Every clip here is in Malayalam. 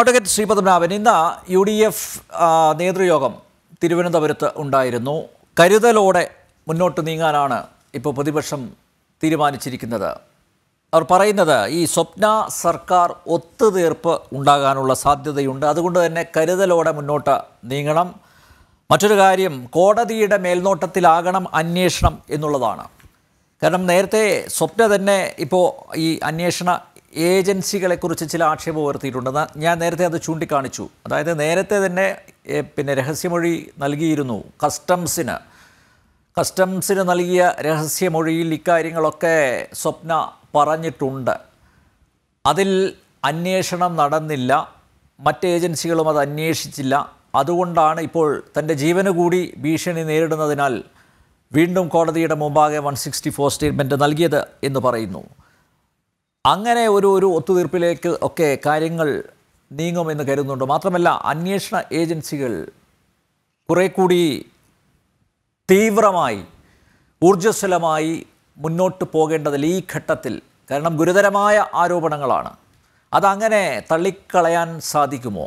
അഡ്വക്കേറ്റ് ശ്രീപദ്മനാഭൻ ഇന്ന് യു ഡി എഫ് നേതൃയോഗം തിരുവനന്തപുരത്ത് ഉണ്ടായിരുന്നു കരുതലോടെ മുന്നോട്ട് നീങ്ങാനാണ് ഇപ്പോൾ പ്രതിപക്ഷം തീരുമാനിച്ചിരിക്കുന്നത് അവർ പറയുന്നത് ഈ സ്വപ്ന സർക്കാർ ഒത്തുതീർപ്പ് ഉണ്ടാകാനുള്ള സാധ്യതയുണ്ട് അതുകൊണ്ട് തന്നെ കരുതലോടെ മുന്നോട്ട് നീങ്ങണം മറ്റൊരു കാര്യം കോടതിയുടെ മേൽനോട്ടത്തിലാകണം അന്വേഷണം എന്നുള്ളതാണ് കാരണം നേരത്തെ സ്വപ്ന തന്നെ ഇപ്പോൾ ഈ അന്വേഷണ ഏജൻസികളെക്കുറിച്ച് ചില ആക്ഷേപം ഉയർത്തിയിട്ടുണ്ട് ന- ഞാൻ നേരത്തെ അത് ചൂണ്ടിക്കാണിച്ചു അതായത് നേരത്തെ തന്നെ ഏ, പിന്നെ രഹസ്യമൊഴി നൽകിയിരുന്നു കസ്റ്റംസിന് കസ്റ്റംസിന് നൽകിയ രഹസ്യമൊഴിയിൽ ഇക്കാര്യങ്ങളൊക്കെ സ്വപ്ന പറഞ്ഞിട്ടുണ്ട് അതിൽ അന്വേഷണം നടന്നില്ല മറ്റ് ഏജൻസികളും അത് അന്വേഷിച്ചില്ല അതുകൊണ്ടാണ് ഇപ്പോൾ തൻ്റെ ജീവന് കൂടി ഭീഷണി നേരിടുന്നതിനാൽ വീണ്ടും കോടതിയുടെ മുമ്പാകെ വൺ സിക്സ്റ്റി ഫോർ സ്റ്റേറ്റ്മെൻറ്റ് നൽകിയത് എന്ന് പറയുന്നു അങ്ങനെ ഒരു ഒരു ഒത്തുതീർപ്പിലേക്ക് ഒക്കെ കാര്യങ്ങൾ നീങ്ങുമെന്ന് കരുതുന്നുണ്ട് മാത്രമല്ല അന്വേഷണ ഏജൻസികൾ കുറെ കൂടി തീവ്രമായി ഊർജ്ജസ്വലമായി മുന്നോട്ട് പോകേണ്ടതിൽ ഈ ഘട്ടത്തിൽ കാരണം ഗുരുതരമായ ആരോപണങ്ങളാണ് അതങ്ങനെ തള്ളിക്കളയാൻ സാധിക്കുമോ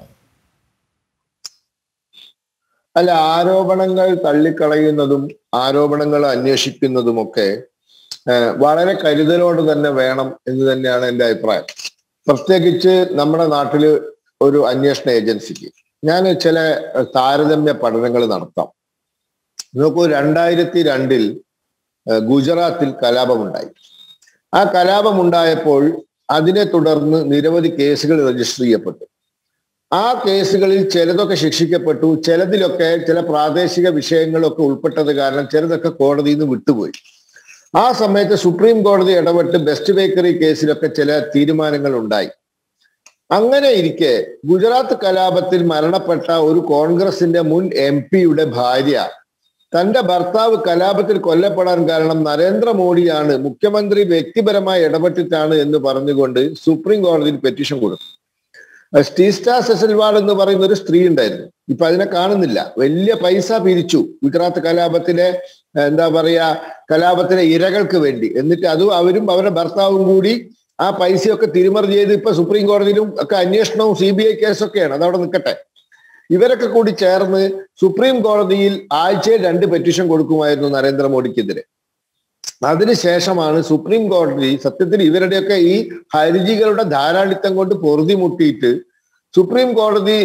അല്ല ആരോപണങ്ങൾ തള്ളിക്കളയുന്നതും ആരോപണങ്ങൾ അന്വേഷിക്കുന്നതുമൊക്കെ ഏഹ്, വളരെ കരുതലോട് തന്നെ വേണം എന്ന് തന്നെയാണ് എൻ്റെ അഭിപ്രായം പ്രത്യേകിച്ച് നമ്മുടെ നാട്ടില് ഒരു അന്വേഷണ ഏജൻസിക്ക് ഞാൻ ചില ഏഹ്, താരതമ്യ പഠനങ്ങൾ നടത്താം നോക്കൂ രണ്ടായിരത്തി രണ്ടിൽ ഏഹ്, ഗുജറാത്തിൽ കലാപമുണ്ടായി ആ കലാപമുണ്ടായപ്പോൾ അതിനെ തുടർന്ന് നിരവധി കേസുകൾ രജിസ്റ്റർ ചെയ്യപ്പെട്ടു ആ കേസുകളിൽ ചിലതൊക്കെ ശിക്ഷിക്കപ്പെട്ടു ചിലതിലൊക്കെ ചില പ്രാദേശിക വിഷയങ്ങളൊക്കെ ഉൾപ്പെട്ടത് കാരണം ചിലതൊക്കെ കോടതിയിൽ നിന്ന് വിട്ടുപോയി ആ സമയത്ത് സുപ്രീം കോടതി ഇടപെട്ട് ബെസ്റ്റ് ബേക്കറി കേസിലൊക്കെ ചില തീരുമാനങ്ങൾ ഉണ്ടായി അങ്ങനെ ഇരിക്കെ ഗുജറാത്ത് കലാപത്തിൽ മരണപ്പെട്ട ഒരു കോൺഗ്രസിന്റെ മുൻ എം പിയുടെ ഭാര്യ തന്റെ ഭർത്താവ് കലാപത്തിൽ കൊല്ലപ്പെടാൻ കാരണം നരേന്ദ്രമോദിയാണ് മുഖ്യമന്ത്രി വ്യക്തിപരമായി ഇടപെട്ടിട്ടാണ് എന്ന് പറഞ്ഞുകൊണ്ട് സുപ്രീം കോടതിയിൽ പെറ്റീഷൻ കൊടുത്തു സ്റ്റീസ്റ്റ സെസൽവാൾ എന്ന് പറയുന്ന ഒരു സ്ത്രീ ഉണ്ടായിരുന്നു ഇപ്പൊ അതിനെ കാണുന്നില്ല വലിയ പൈസ പിരിച്ചു ഗുജറാത്ത് കലാപത്തിലെ ഏഹ്, എന്താ പറയാ കലാപത്തിലെ ഇരകൾക്ക് വേണ്ടി എന്നിട്ട് അതും അവരും അവരുടെ ഭർത്താവും കൂടി ആ പൈസയൊക്കെ തിരിമറി ചെയ്ത് ഇപ്പൊ സുപ്രീം കോടതിയിലും ഒക്കെ അന്വേഷണവും സി ബി ഐ കേസൊക്കെയാണ് അതവിടെ നിൽക്കട്ടെ ഇവരൊക്കെ കൂടി ചേർന്ന് സുപ്രീം കോടതിയിൽ ആഴ്ചയിൽ രണ്ട് പെറ്റീഷൻ കൊടുക്കുമായിരുന്നു നരേന്ദ്രമോദിക്കെതിരെ അതിനുശേഷമാണ് സുപ്രീം കോടതി സത്യത്തിൽ ഇവരുടെയൊക്കെ ഈ ഹർജികളുടെ ധാരാളിത്തം കൊണ്ട് പൊറുതിമുട്ടിയിട്ട് സുപ്രീം കോടതി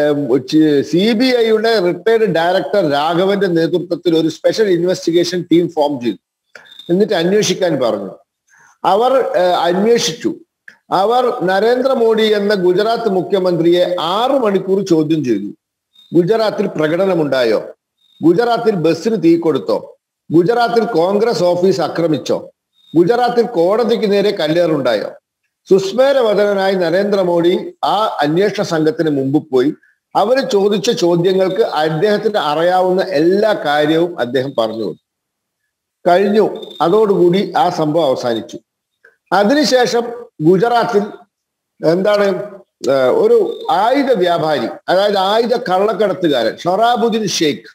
സി ബി ഐയുടെ റിട്ടയർഡ് ഡയറക്ടർ രാഘവന്റെ നേതൃത്വത്തിൽ ഒരു സ്പെഷ്യൽ ഇൻവെസ്റ്റിഗേഷൻ ടീം ഫോം ചെയ്തു എന്നിട്ട് അന്വേഷിക്കാൻ പറഞ്ഞു അവർ ഏഹ്, അന്വേഷിച്ചു അവർ നരേന്ദ്രമോദി എന്ന ഗുജറാത്ത് മുഖ്യമന്ത്രിയെ ആറു മണിക്കൂർ ചോദ്യം ചെയ്തു ഗുജറാത്തിൽ പ്രകടനമുണ്ടായോ ഗുജറാത്തിൽ ബസ്സിന് തീ കൊടുത്തോ ഗുജറാത്തിൽ കോൺഗ്രസ് ഓഫീസ് ആക്രമിച്ചോ ഗുജറാത്തിൽ കോടതിക്ക് നേരെ കല്ലേറുണ്ടായോ സുസ്മേരവദനായി നരേന്ദ്രമോദി ആ അന്വേഷണ സംഘത്തിന് മുമ്പ് പോയി അവർ ചോദിച്ച ചോദ്യങ്ങൾക്ക് അദ്ദേഹത്തിന് അറിയാവുന്ന എല്ലാ കാര്യവും അദ്ദേഹം പറഞ്ഞു കൊടുത്തു കഴിഞ്ഞു അതോടുകൂടി ആ സംഭവം അവസാനിച്ചു അതിനുശേഷം ഗുജറാത്തിൽ എന്താണ് ഏഹ് ഒരു ആയുധ വ്യാപാരി അതായത് ആയുധ കള്ളക്കടത്തുകാരൻ ഷൊറാബുദ്ദീൻ ഷെയ്ഖ്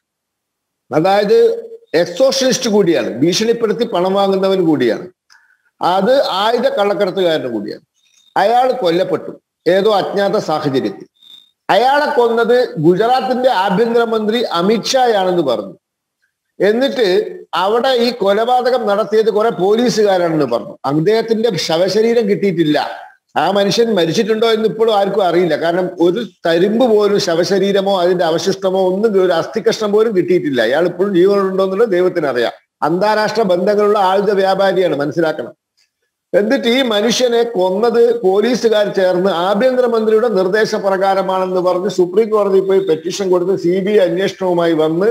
അതായത് എക്സോഷനിസ്റ്റ് കൂടിയാണ് ഭീഷണിപ്പെടുത്തി പണം വാങ്ങുന്നവൻ കൂടിയാണ് അത് ആയുധ കള്ളക്കടത്തുകാരനും കൂടിയാണ് അയാൾ കൊല്ലപ്പെട്ടു ഏതോ അജ്ഞാത സാഹചര്യത്തിൽ അയാളെ കൊന്നത് ഗുജറാത്തിന്റെ ആഭ്യന്തരമന്ത്രി അമിത്ഷായാണെന്ന് പറഞ്ഞു എന്നിട്ട് അവിടെ ഈ കൊലപാതകം നടത്തിയത് കുറെ പോലീസുകാരാണെന്ന് പറഞ്ഞു അദ്ദേഹത്തിന്റെ ശവശരീരം കിട്ടിയിട്ടില്ല ആ മനുഷ്യൻ മരിച്ചിട്ടുണ്ടോ എന്ന് ഇപ്പോഴും ആർക്കും അറിയില്ല കാരണം ഒരു തരിമ്പ് പോലും ശവശരീരമോ അതിന്റെ അവശിഷ്ടമോ ഒന്നും ഒരു അസ്ഥികഷ്ണം പോലും കിട്ടിയിട്ടില്ല അയാൾ ഇപ്പോഴും ജീവനുണ്ടോ എന്നുള്ളത് ദൈവത്തിന് അറിയാം അന്താരാഷ്ട്ര ബന്ധങ്ങളുള്ള ആയുധ വ്യാപാരിയാണ് മനസ്സിലാക്കണം എന്നിട്ട് ഈ മനുഷ്യനെ കൊന്നത് പോലീസുകാർ ചേർന്ന് ആഭ്യന്തരമന്ത്രിയുടെ നിർദ്ദേശപ്രകാരമാണെന്ന് പറഞ്ഞ് സുപ്രീം കോടതിയിൽ പോയി പെറ്റീഷൻ കൊടുത്ത് സി ബി ഐ അന്വേഷണവുമായി വന്ന്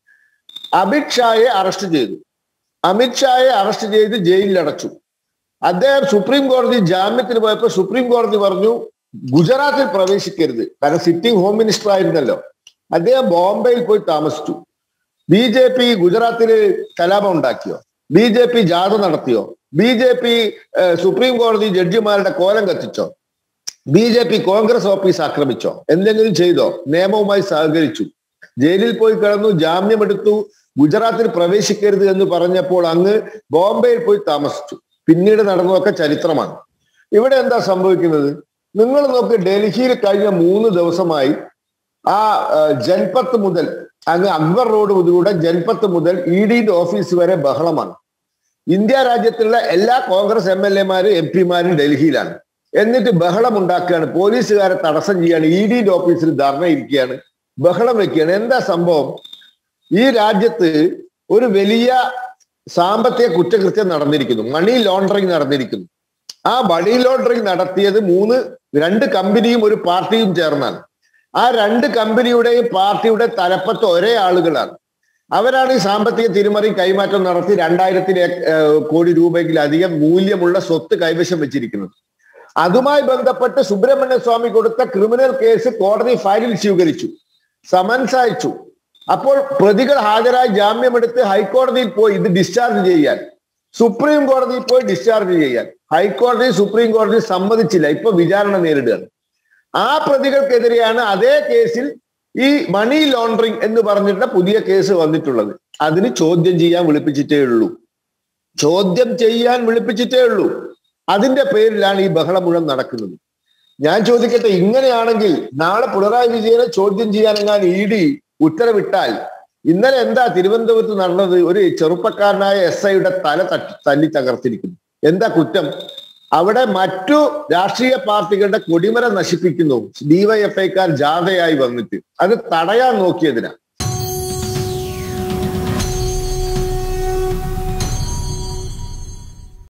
അമിത്ഷായെ അറസ്റ്റ് ചെയ്തു അമിത്ഷായെ അറസ്റ്റ് ചെയ്ത് ജയിലിൽ അടച്ചു അദ്ദേഹം സുപ്രീം കോടതി ജാമ്യത്തിന് പോയപ്പോൾ സുപ്രീം കോടതി പറഞ്ഞു ഗുജറാത്തിൽ പ്രവേശിക്കരുത് കാരണം സിറ്റിംഗ് ഹോം മിനിസ്റ്റർ ആയിരുന്നല്ലോ അദ്ദേഹം ബോംബെയിൽ പോയി താമസിച്ചു ബി ജെ പി ഗുജറാത്തിൽ കലാപം ഉണ്ടാക്കിയോ ബി ജെ പി ജാഥ നടത്തിയോ ബി ജെ പി സുപ്രീം കോടതി ജഡ്ജിമാരുടെ കോലം കത്തിച്ചോ B J P Congress office ആക്രമിച്ചോ എന്തെങ്കിലും ചെയ്തോ നിയമവുമായി സഹകരിച്ചു ജയിലിൽ പോയി കിടന്നു ജാമ്യമെടുത്തു ഗുജറാത്തിൽ പ്രവേശിക്കരുത് എന്ന് പറഞ്ഞപ്പോൾ അങ്ങ് ബോംബെയിൽ പോയി താമസിച്ചു പിന്നീട് നടന്നതൊക്കെ ചരിത്രമാണ് ഇവിടെ എന്താ സംഭവിക്കുന്നത് നിങ്ങൾ നോക്ക് ഡൽഹിയിൽ കഴിഞ്ഞ മൂന്ന് ദിവസമായി ആ ആ, ജൻപത്ത് മുതൽ അങ്ങ് അക്ബർ റോഡ് മുതലൂടെ ജൻപത്ത് മുതൽ ഇ ഡിന്റെ ഓഫീസ് വരെ ബഹളമാണ് ഇന്ത്യ രാജ്യത്തുള്ള എല്ലാ കോൺഗ്രസ് എം എൽ എമാരും എം പിമാരും ഡൽഹിയിലാണ് എന്നിട്ട് ബഹളം ഉണ്ടാക്കുകയാണ് പോലീസുകാരെ തടസ്സം ചെയ്യാണ് ഇ ഡിന്റെ ഓഫീസിൽ ധർണ ഇരിക്കുകയാണ് ബഹളം വെക്കുകയാണ് എന്താ സംഭവം ഈ രാജ്യത്ത് ഒരു വലിയ സാമ്പത്തിക കുറ്റകൃത്യം നടന്നിരിക്കുന്നു മണി ലോണ്ടറിങ് നടന്നിരിക്കുന്നു ആ മണി ലോണ്ടറിങ് നടത്തിയത് മൂന്ന് രണ്ട് കമ്പനിയും ഒരു പാർട്ടിയും ചേർന്നാണ് ആ രണ്ട് കമ്പനിയുടെയും പാർട്ടിയുടെ തലപ്പത്ത് ഒരേ ആളുകളാണ് അവരാണ് ഈ സാമ്പത്തിക തിരിമറി കൈമാറ്റം നടത്തി രണ്ടായിരത്തി കോടി രൂപയെങ്കിലധികം മൂല്യമുള്ള സ്വത്ത് കൈവശം വെച്ചിരിക്കുന്നത് അതുമായി ബന്ധപ്പെട്ട് സുബ്രഹ്മണ്യ സ്വാമി കൊടുത്ത ക്രിമിനൽ കേസ് കോടതി ഫയലിൽ സ്വീകരിച്ചു സമൻസ് അയച്ചു അപ്പോൾ പ്രതികൾ ഹാജരായി ജാമ്യമെടുത്ത് ഹൈക്കോടതിയിൽ പോയി ഇത് ഡിസ്ചാർജ് ചെയ്യാൻ സുപ്രീം കോടതിയിൽ പോയി ഡിസ്ചാർജ് ചെയ്യാൻ ഹൈക്കോടതി സുപ്രീം കോടതി സമ്മതിച്ചില്ല ഇപ്പൊ വിചാരണ നേരിടുകയാണ് ആ പ്രതികൾക്കെതിരെയാണ് അതേ കേസിൽ ഈ മണി ലോണ്ടറിങ് എന്ന് പറഞ്ഞിട്ടുള്ള പുതിയ കേസ് വന്നിട്ടുള്ളത് അതിന് ചോദ്യം ചെയ്യാൻ വിളിപ്പിച്ചിട്ടേ ഉള്ളൂ ചോദ്യം ചെയ്യാൻ വിളിപ്പിച്ചിട്ടേ ഉള്ളൂ അതിന്റെ പേരിലാണ് ഈ ബഹളം മുഴുവൻ നടക്കുന്നത് ഞാൻ ചോദിക്കട്ടെ ഇങ്ങനെയാണെങ്കിൽ നാളെ പിണറായി വിജയനെ ചോദ്യം ചെയ്യാനെങ്ങാൻ ഇ ഡി ഉത്തരവിട്ടാൽ ഇന്നലെ എന്താ തിരുവനന്തപുരത്ത് നടന്നത് ഒരു ചെറുപ്പക്കാരനായ എസ് ഐയുടെ തല തട്ടി തല്ലി തകർത്തിരിക്കുന്നു എന്താ കുറ്റം അവിടെ മറ്റു രാഷ്ട്രീയ പാർട്ടികളുടെ കൊടിമരം നശിപ്പിക്കുന്നു ഡിവൈഎഫ്ഐക്കാർ ജാഥയായി വന്നിട്ട് അത് തടയാൻ നോക്കിയതിനാ